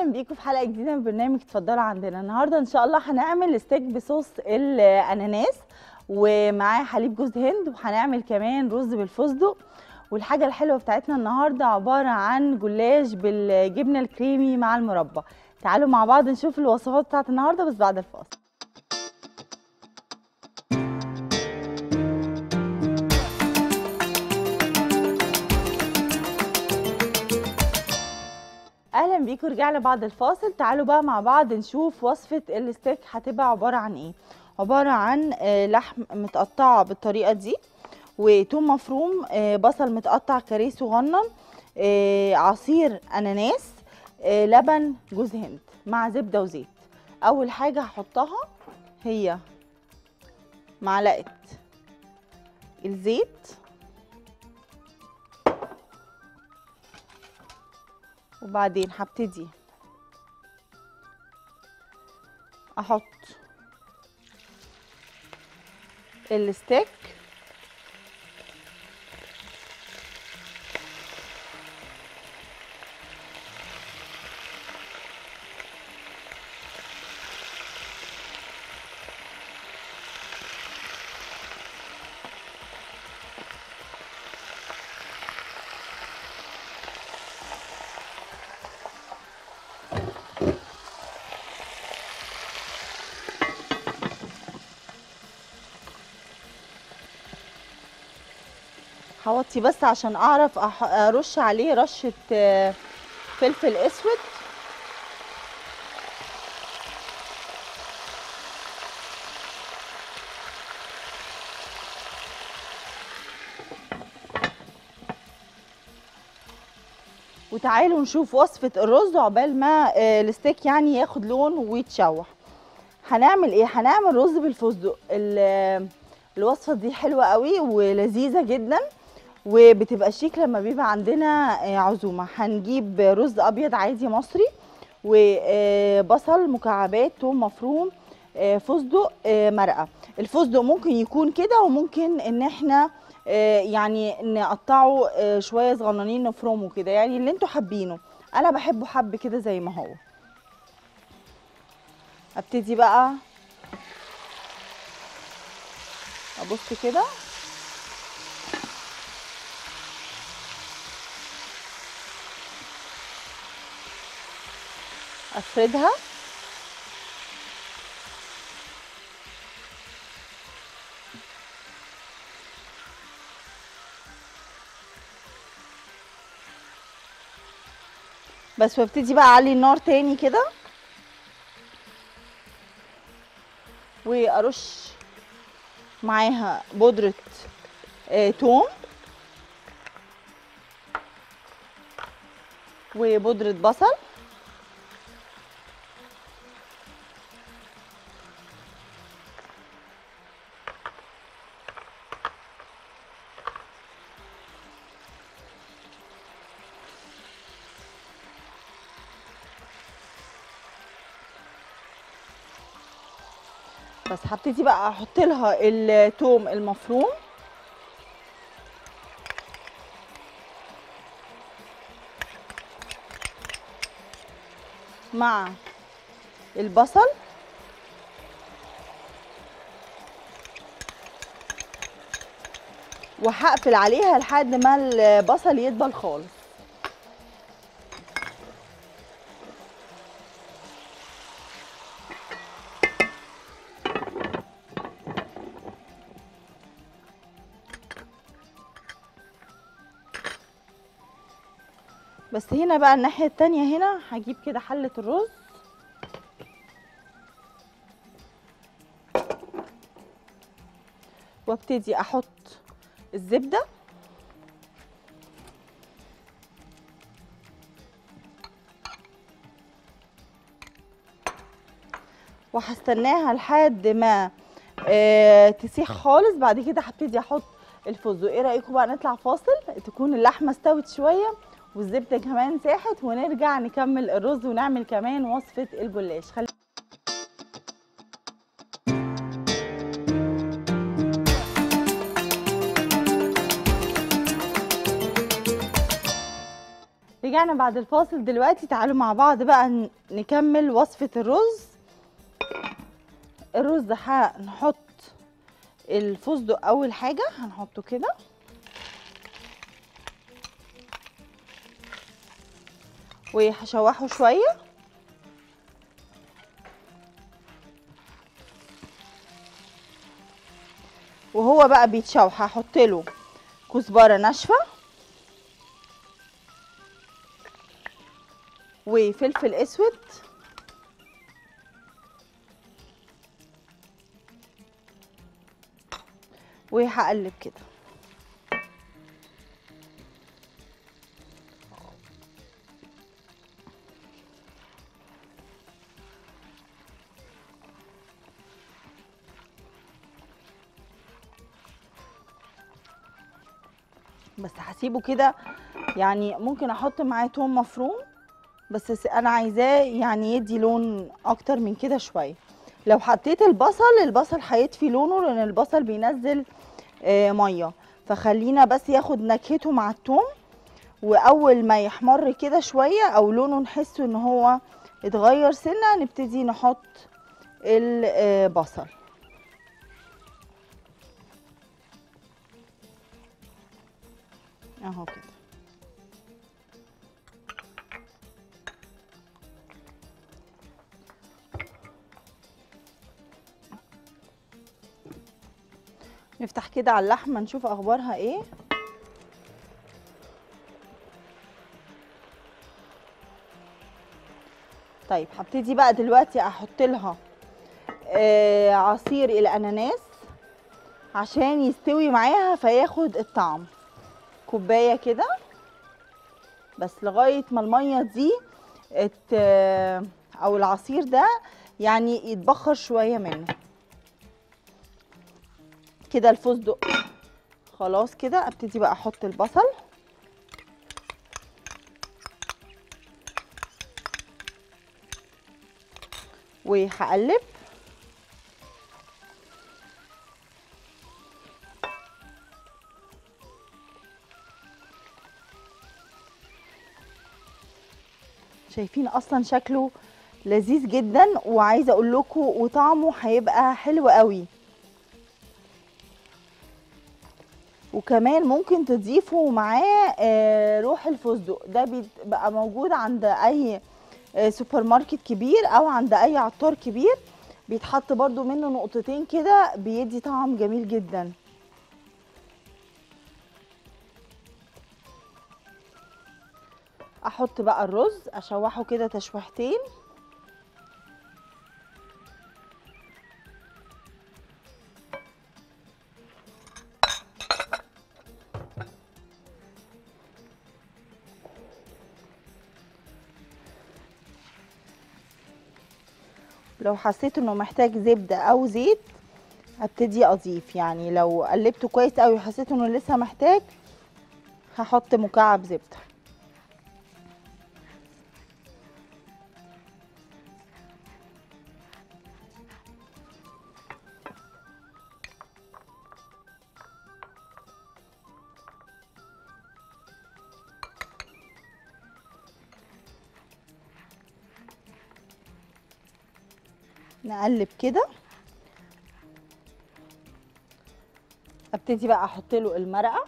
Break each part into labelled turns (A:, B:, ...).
A: اهلا بيكم في حلقه جديده من برنامج اتفضلوا عندنا النهارده ان شاء الله هنعمل ستيك بصوص الاناناس ومعاه حليب جوز هند وهنعمل كمان رز بالفستق والحاجه الحلوه بتاعتنا النهارده عباره عن جلاش بالجبنه الكريمي مع المربى تعالوا مع بعض نشوف الوصفات بتاعت النهارده بس بعد الفاصل اهلا بيكم رجعنا بعد الفاصل تعالوا بقى مع بعض نشوف وصفه الستيك هتبقى عباره عن ايه عباره عن آه، لحم متقطعه بالطريقه دي وتوم مفروم آه، بصل متقطع كاريه صغنن آه، عصير اناناس آه، لبن جوز هند مع زبده وزيت اول حاجه هحطها هي معلقه الزيت وبعدين هبتدي احط الستيك هوطي بس عشان اعرف أح- ارش عليه رشه آه، فلفل اسود وتعالوا نشوف وصفه الرز عقبال ما آه، الستيك يعني ياخد لون ويتشوح هنعمل ايه هنعمل رز بالفستق ال- الوصفه دي حلوه قوي ولذيذه جدا وبتبقى شيك لما بيبقى عندنا آه، عزومه هنجيب رز ابيض عادي مصري وبصل مكعبات توم مفروم آه، فستق آه، مرقه الفستق ممكن يكون كده وممكن ان احنا آه، يعني نقطعه آه، شويه صغننين نفرمه كده يعني اللي انتوا حابينه انا بحبه حب كده زي ما هو ابتدي بقى ابص كده افردها بس وابتدي بقى اعلي النار تاني كده وارش معاها بودرة آه توم وبودرة بصل بس هبتدي بقى احط لها التوم المفروم مع البصل وهقفل عليها لحد ما البصل يدبل خالص بس هنا بقى الناحية التانية هنا هجيب كده حلة الرز وابتدي احط الزبدة وهستناها لحد ما آه تسيح خالص بعد كده هبتدي احط الفستق ايه رايكم بقى نطلع فاصل تكون اللحمه استوت شويه والزبده كمان ساحت ونرجع نكمل الرز ونعمل كمان وصفه الجلاش خلي رجعنا بعد الفاصل دلوقتي تعالوا مع بعض بقى ن- نكمل وصفة الرز الرز هنحط الفستق اول حاجة هنحطه كده وهشوحه شوية وهو بقى بيتشوح هحط له كزبرة ناشفة وفلفل اسود وهقلب كده بس هسيبه كده يعني ممكن احط معاه توم مفروم بس س- انا عايزاه يعني يدي لون اكتر من كده شويه لو حطيت البصل البصل هيطفي لونه لان البصل بينزل آه، ميه فخلينا بس ياخد نكهته مع التوم واول ما يحمر كده شويه او لونه نحسه ان هو اتغير سنه نبتدي نحط البصل اهو كده نفتح كده على اللحمه نشوف اخبارها ايه طيب هبتدي بقى دلوقتي احط لها آه عصير الاناناس عشان يستوي معاها فياخد الطعم كوبايه كده بس لغايه ما الميه دي ات او العصير ده يعني يتبخر شويه منه كده الفستق خلاص كده ابتدي بقى احط البصل وهقلب شايفين اصلا شكله لذيذ جدا وعايزه اقول لكم وطعمه هيبقى حلو قوي وكمان ممكن تضيفوا معاه آه، روح الفستق ده بيبقى موجود عند اي آه، سوبر ماركت كبير او عند اي عطار كبير بيتحط برضو منه نقطتين كده بيدي طعم جميل جدا احط بقى الرز اشوحه كده تشويحتين لو حسيت انه محتاج زبدة او زيت هبتدي اضيف يعني لو قلبته كويس قوي وحسيت انه لسه محتاج هحط مكعب زبدة نقلب كده ابتدي بقى احط له المرقه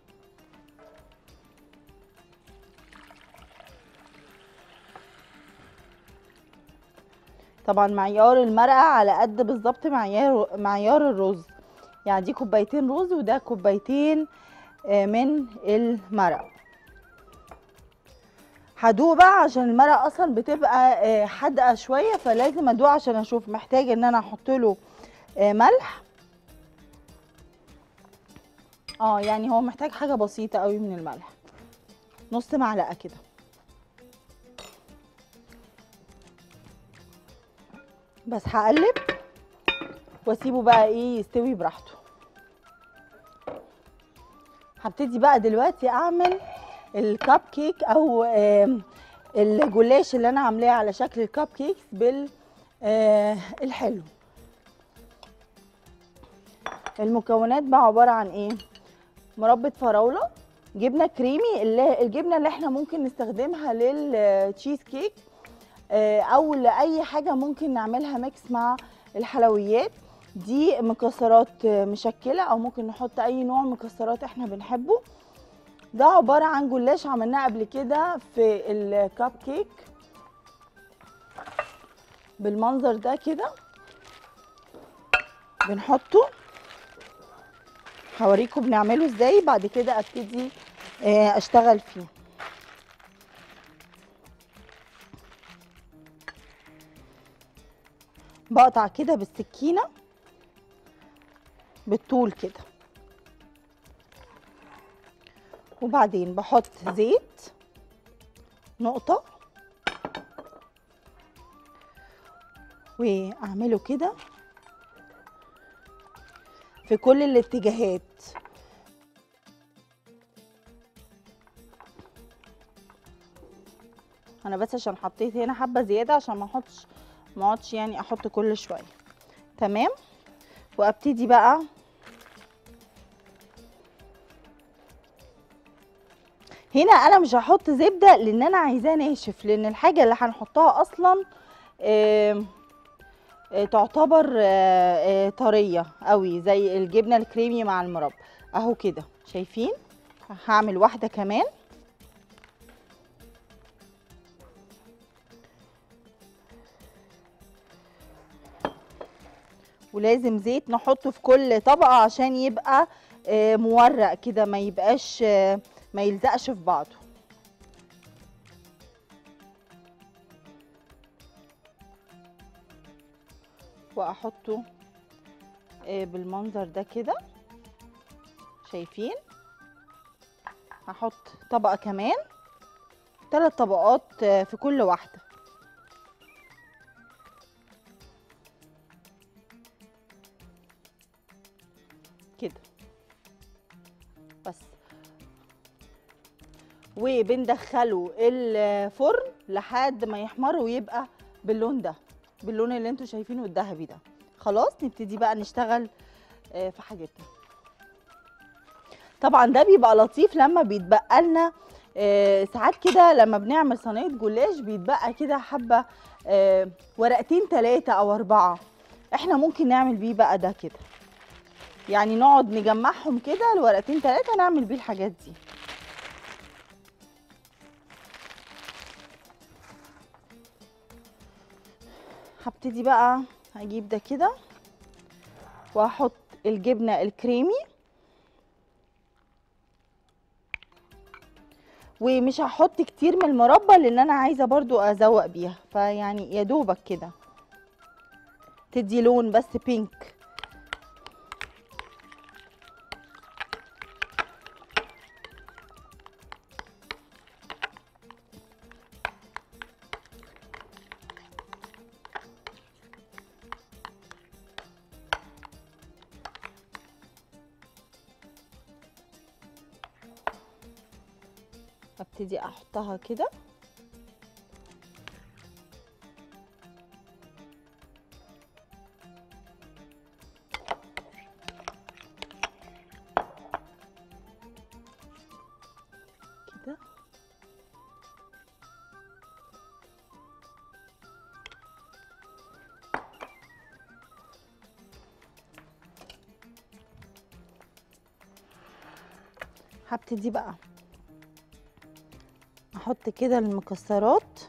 A: طبعا معيار المرقه على قد بالظبط معيار معيار الرز يعني دي كوبايتين رز وده كوبايتين آه، من المرقه هدوق بقى عشان المرقه اصلا بتبقى آه، حادقه شويه فلازم ادوق عشان اشوف محتاج ان انا احط له آه، ملح اه يعني هو محتاج حاجه بسيطه قوي من الملح نص معلقه كده بس هقلب واسيبه بقى ايه يستوي براحته هبتدي بقى دلوقتي اعمل الكب كيك او آم، الجلاش اللي انا عاملاه على شكل الكب كيكس بال آه، الحلو المكونات بقى عباره عن ايه مربى فراوله جبنه كريمي اللي الجبنه اللي احنا ممكن نستخدمها للتشيز كيك آه، او لاي حاجه ممكن نعملها ميكس مع الحلويات دي مكسرات آه، مشكله او ممكن نحط اي نوع مكسرات احنا بنحبه ده عباره عن جلاش عملناه قبل كده في الكب كيك بالمنظر ده كده بنحطه هوريكم بنعمله ازاي بعد كده ابتدي آه، اشتغل فيه بقطع كده بالسكينه بالطول كده وبعدين بحط زيت نقطه واعمله كده في كل الاتجاهات انا بس عشان حطيت هنا حبه زياده عشان ما احطش ما اقعدش يعني احط كل شويه تمام وابتدي بقى هنا انا مش هحط زبده لان انا عايزاه ناشف لان الحاجه اللي هنحطها اصلا آم، آه، تعتبر آه، آه، طريه قوي زي الجبنه الكريمي مع المربى اهو كده شايفين هعمل واحده كمان ولازم زيت نحطه في كل طبقه عشان يبقى آه، مورق كده ما يبقاش آه، ما يلزقش في بعضه واحطه آه، بالمنظر ده كده شايفين هحط طبقه كمان ثلاث طبقات آه، في كل واحده كده بس وبندخله الفرن لحد ما يحمر ويبقى باللون ده باللون اللي انتوا شايفينه الذهبي ده خلاص نبتدي بقى نشتغل آه، في حاجتنا طبعا ده بيبقى لطيف لما بيتبقى لنا آه، ساعات كده لما بنعمل صينيه جلاش بيتبقى كده حبه آه، ورقتين ثلاثه او اربعه احنا ممكن نعمل بيه بقى ده كده يعني نقعد نجمعهم كده الورقتين ثلاثه نعمل بيه الحاجات دي هبتدي بقى هجيب ده كده واحط الجبنه الكريمي ومش هحط كتير من المربى لان انا عايزه برضو ازوق بيها فيعني يا دوبك كده تدي لون بس بينك ابتدي احطها كده كده هبتدي بقى احط كده المكسرات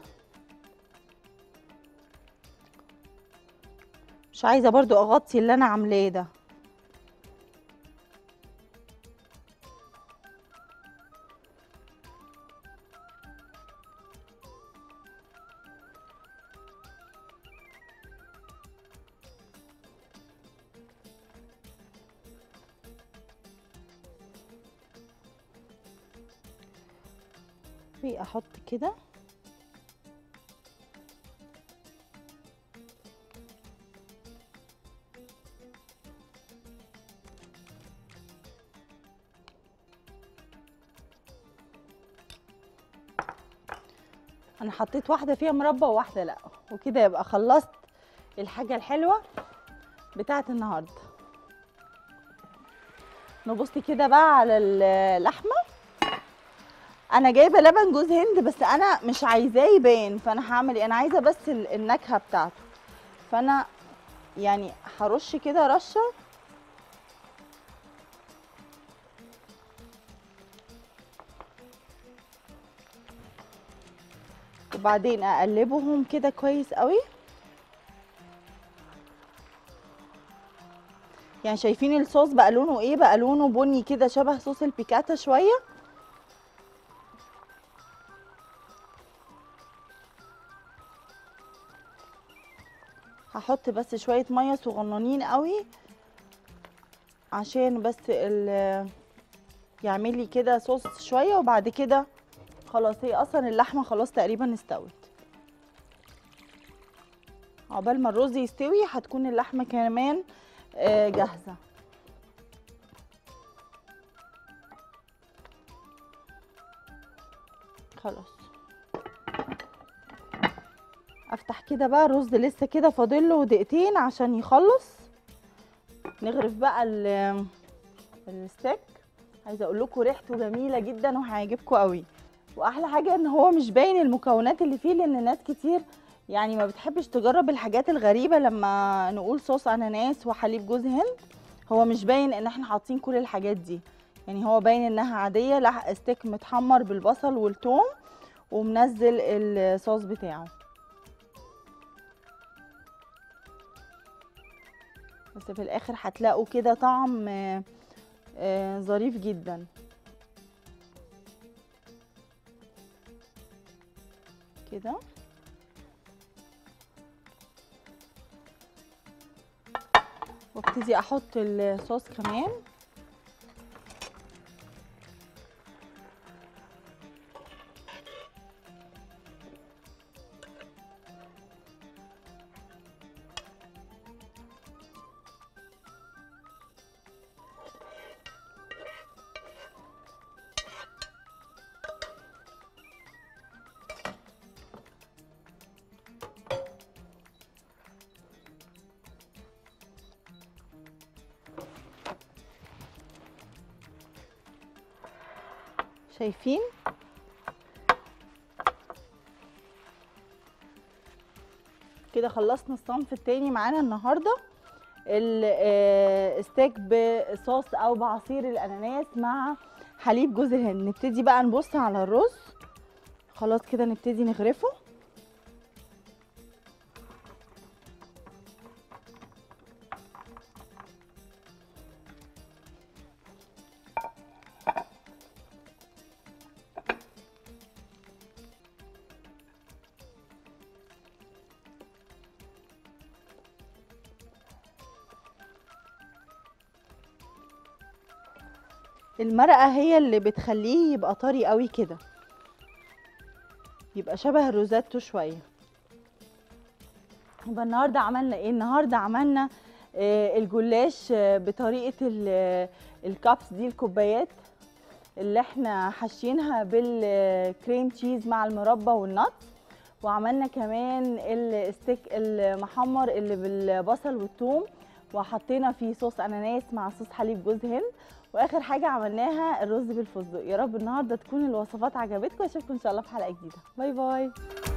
A: مش عايزه برضو اغطي اللي انا عاملاه ده واحط كده انا حطيت واحده فيها مربى وواحده لا وكده يبقى خلصت الحاجه الحلوه بتاعه النهارده نبص كده بقى على اللحمه انا جايبه لبن جوز هند بس انا مش عايزاه يبان فانا هعمل ايه انا عايزه بس ال- النكهه بتاعته فانا يعني هرش كده رشه وبعدين اقلبهم كده كويس قوي يعني شايفين الصوص بقى لونه ايه بقى لونه بني كده شبه صوص البيكاتا شويه هحط بس شويه ميه صغننين قوي عشان بس ال يعمل لي كده صوص شويه وبعد كده خلاص هي اصلا اللحمه خلاص تقريبا استوت عقبال ما الرز يستوي هتكون اللحمه كمان آه، جاهزه خلاص افتح كده بقى الرز لسه كده فاضل له دقيقتين عشان يخلص نغرف بقى ال- الستيك عايزه اقول لكم ريحته جميله جدا وهيعجبكم قوي واحلى حاجه ان هو مش باين المكونات اللي فيه لان ناس كتير يعني ما بتحبش تجرب الحاجات الغريبه لما نقول صوص اناناس وحليب جوز هند هو مش باين ان احنا حاطين كل الحاجات دي يعني هو باين انها عاديه لحق ستيك متحمر بالبصل والثوم ومنزل الصوص بتاعه بس في الاخر هتلاقوا كده طعم آه، آه، ظريف جدا كده وابتدي احط الصوص كمان شايفين كده خلصنا الصنف التاني معانا النهارده الستيك بصوص او بعصير الاناناس مع حليب جوز الهند نبتدي بقى نبص على الرز خلاص كده نبتدي نغرفه المرقه هي اللي بتخليه يبقى طري قوي كده يبقى شبه الروزاتو شويه يبقى النهارده عملنا ايه النهارده عملنا آه، الجلاش آه، بطريقه ال- الكابس دي الكوبايات اللي احنا حاشينها بالكريم تشيز مع المربى والنت وعملنا كمان الستيك المحمر اللي بالبصل والثوم وحطينا فيه صوص اناناس مع صوص حليب جوز هند واخر حاجه عملناها الرز بالفستق يا رب النهارده تكون الوصفات عجبتكم اشوفكم ان شاء الله في حلقه جديده باي باي